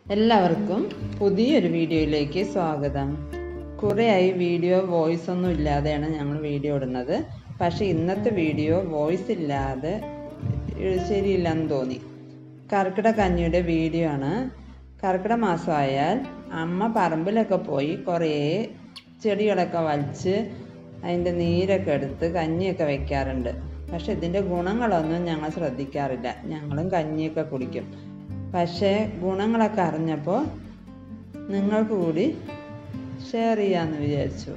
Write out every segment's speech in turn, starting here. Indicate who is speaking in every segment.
Speaker 1: എല്ലാവർക്കും പുതിയൊരു വീഡിയോയിലേക്ക് സ്വാഗതം കുറേയായി വീഡിയോ വോയിസ് ഒന്നും ഇല്ലാതെയാണ് ഞങ്ങൾ വീഡിയോ ഇടുന്നത് പക്ഷേ ഇന്നത്തെ വീഡിയോ വോയിസ് ഇല്ലാതെ ഏഹ് ശരിയില്ലെന്ന് തോന്നി കർക്കിടക കഞ്ഞിയുടെ വീഡിയോ ആണ് കർക്കിടക മാസമായാൽ അമ്മ പറമ്പിലൊക്കെ പോയി കുറേ ചെടികളൊക്കെ വലിച്ച് അതിൻ്റെ നീരൊക്കെ എടുത്ത് കഞ്ഞിയൊക്കെ വെക്കാറുണ്ട് പക്ഷെ ഇതിൻ്റെ ഗുണങ്ങളൊന്നും ഞങ്ങൾ ശ്രദ്ധിക്കാറില്ല ഞങ്ങളും കഞ്ഞിയൊക്കെ കുടിക്കും പക്ഷേ ഗുണങ്ങളൊക്കെ അറിഞ്ഞപ്പോൾ നിങ്ങൾക്ക് കൂടി ഷെയർ ചെയ്യാമെന്ന് വിചാരിച്ചു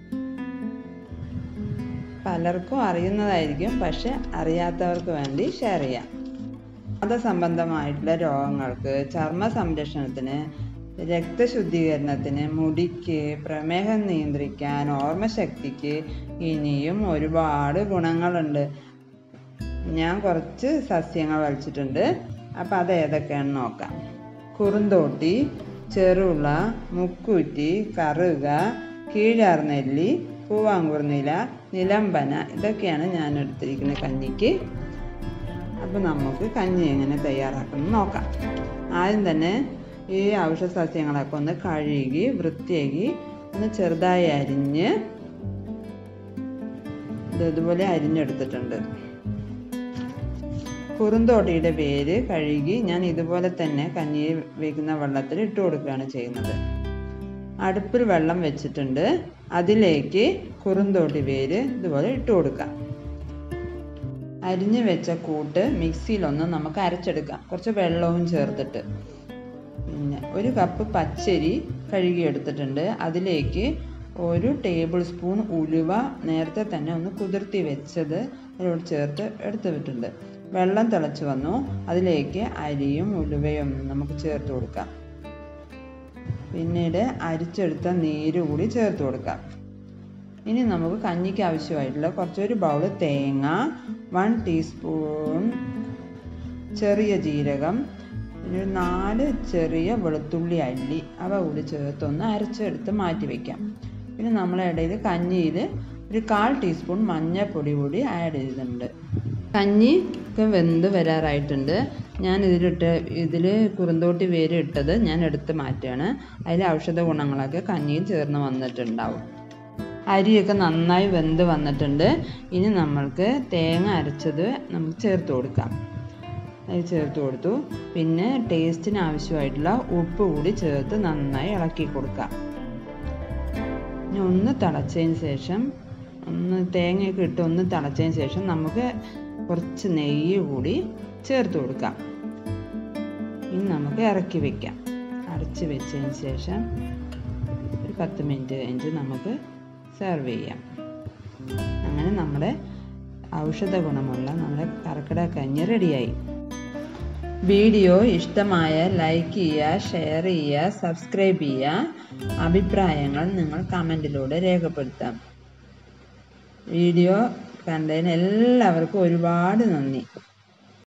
Speaker 1: പലർക്കും അറിയുന്നതായിരിക്കും പക്ഷെ അറിയാത്തവർക്ക് വേണ്ടി ഷെയർ ചെയ്യാം മതസംബന്ധമായിട്ടുള്ള രോഗങ്ങൾക്ക് ചർമ്മ സംരക്ഷണത്തിന് രക്തശുദ്ധീകരണത്തിന് മുടിക്ക് പ്രമേഹം നിയന്ത്രിക്കാൻ ഓർമ്മശക്തിക്ക് ഇനിയും ഒരുപാട് ഗുണങ്ങളുണ്ട് ഞാൻ കുറച്ച് സസ്യങ്ങൾ വലിച്ചിട്ടുണ്ട് അപ്പം അത് ഏതൊക്കെയാണെന്ന് നോക്കാം കുറുന്തോട്ടി ചെറുള മുക്കൂറ്റി കറുക കീഴാർനെല്ലി പൂവാങ്കുറുനില നിലമ്പന ഇതൊക്കെയാണ് ഞാൻ എടുത്തിരിക്കുന്ന കഞ്ഞിക്ക് അപ്പം നമുക്ക് കഞ്ഞി എങ്ങനെ തയ്യാറാക്കണം നോക്കാം ആദ്യം തന്നെ ഈ ഔഷധ സസ്യങ്ങളൊക്കെ ഒന്ന് കഴുകി വൃത്തിയാക്കി ഒന്ന് ചെറുതായി അരിഞ്ഞ് ഇത് ഇതുപോലെ അരിഞ്ഞെടുത്തിട്ടുണ്ട് കുറുന്തോട്ടിയുടെ വേര് കഴുകി ഞാൻ ഇതുപോലെ തന്നെ കഞ്ഞി വെക്കുന്ന വെള്ളത്തിൽ ഇട്ട് കൊടുക്കുകയാണ് ചെയ്യുന്നത് അടുപ്പിൽ വെള്ളം വെച്ചിട്ടുണ്ട് അതിലേക്ക് കുറുന്തോട്ടി വേര് ഇതുപോലെ ഇട്ട് കൊടുക്കാം അരിഞ്ഞു വെച്ച കൂട്ട് മിക്സിയിലൊന്ന് നമുക്ക് അരച്ചെടുക്കാം കുറച്ച് വെള്ളവും ചേർത്തിട്ട് പിന്നെ ഒരു കപ്പ് പച്ചരി കഴുകിയെടുത്തിട്ടുണ്ട് അതിലേക്ക് ഒരു ടേബിൾ സ്പൂൺ ഉലുവ നേരത്തെ തന്നെ ഒന്ന് കുതിർത്തി വെച്ചത് അതിലോട്ട് ചേർത്ത് എടുത്തിട്ടുണ്ട് വെള്ളം തിളച്ച് വന്നു അതിലേക്ക് അരിയും ഉലുവയും നമുക്ക് ചേർത്ത് കൊടുക്കാം പിന്നീട് അരിച്ചെടുത്ത നീര് കൂടി ചേർത്ത് കൊടുക്കാം ഇനി നമുക്ക് കഞ്ഞിക്ക് ആവശ്യമായിട്ടുള്ള കുറച്ചൊരു ബൗള് തേങ്ങ വൺ ടീസ്പൂൺ ചെറിയ ജീരകം പിന്നെ ഒരു നാല് ചെറിയ വെളുത്തുള്ളി അല്ലി അവ കൂടി ചേർത്തൊന്ന് അരച്ചെടുത്ത് മാറ്റി വയ്ക്കാം പിന്നെ നമ്മളെ ഇടയിൽ കഞ്ഞിയിൽ ഒരു കാൽ ടീസ്പൂൺ മഞ്ഞൾപ്പൊടി കൂടി ആഡ് ചെയ്തിട്ടുണ്ട് കഞ്ഞി ഒക്കെ വെന്ത് വരാറായിട്ടുണ്ട് ഞാൻ ഇതിലിട്ട് ഇതിൽ കുറുന്തോട്ടി വേര് ഇട്ടത് ഞാൻ എടുത്ത് മാറ്റുകയാണ് അതിൽ ഔഷധ ഗുണങ്ങളൊക്കെ കഞ്ഞിയിൽ ചേർന്ന് വന്നിട്ടുണ്ടാവും അരിയൊക്കെ നന്നായി വെന്ത് വന്നിട്ടുണ്ട് ഇനി നമ്മൾക്ക് തേങ്ങ അരച്ചത് നമുക്ക് ചേർത്ത് കൊടുക്കാം അത് ചേർത്ത് കൊടുത്തു പിന്നെ ടേസ്റ്റിന് ആവശ്യമായിട്ടുള്ള ഉപ്പ് കൂടി ചേർത്ത് നന്നായി ഇളക്കി കൊടുക്കാം ഇനി ഒന്ന് തിളച്ചതിന് ശേഷം ഒന്ന് തേങ്ങയൊക്കെ ഇട്ട് ഒന്ന് തിളച്ചതിന് ശേഷം നമുക്ക് കുറച്ച് നെയ്യ് കൂടി ചേർത്ത് കൊടുക്കാം ഇനി നമുക്ക് ഇറക്കി വെക്കാം അടച്ച് വെച്ചതിന് ശേഷം ഒരു പത്ത് മിനിറ്റ് കഴിഞ്ഞ് നമുക്ക് സെർവ് ചെയ്യാം അങ്ങനെ നമ്മുടെ ഔഷധ ഗുണമുള്ള നമ്മുടെ കർക്കിടക കഞ്ഞി റെഡിയായി വീഡിയോ ഇഷ്ടമായ ലൈക്ക് ചെയ്യുക ഷെയർ ചെയ്യുക സബ്സ്ക്രൈബ് ചെയ്യുക അഭിപ്രായങ്ങൾ നിങ്ങൾ കമൻറ്റിലൂടെ രേഖപ്പെടുത്താം വീഡിയോ കണ്ടതിന് എല്ലാവർക്കും ഒരുപാട് നന്ദി